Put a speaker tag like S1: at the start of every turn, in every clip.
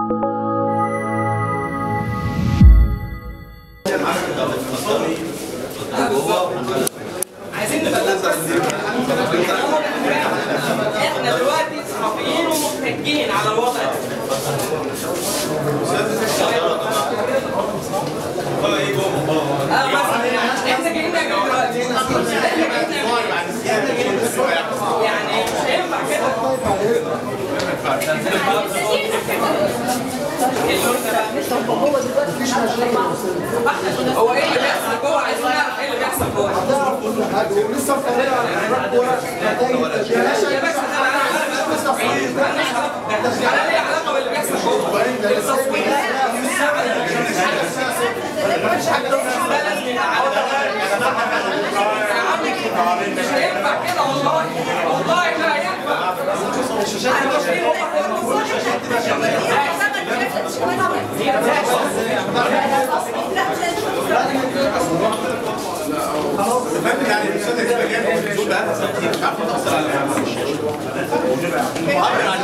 S1: عايزين نبلغ احنا دلوقتي صحفيين ومحتجين على الوضع ده اه بس احنا جايين نعمل دلوقتي يعني مش هينفع كده هو ايه اللي بيحصل جوه عايزين نعرف ايه اللي بيحصل جوه
S2: ولسه القاهره هناك ورق نتائج التشغيل
S1: يا باشا انا انا ليه علاقه باللي بيحصل جوه التصوير ده لازم يبقى يا عم مش هينفع كده والله والله ما هينفع انا مش
S3: يعني الاستاذ كده جاي في الدول بقى مش عارف تفصل على عبر عن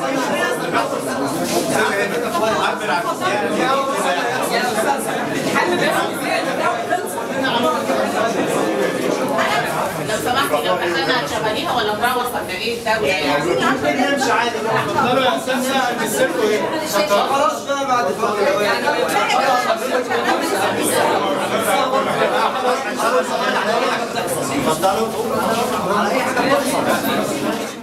S3: عبر عن
S1: يا استاذ الحل بيحصل ازاي
S4: لو سمحتي لو دخلنا شغاليها ولا نروح ولا ايه الدولة يعني
S2: ممكن نمشي عادي اتفضلوا يا استاذ ساعه نسيبكم ايه خلاص بقى بعد فتره
S3: اتفضلوا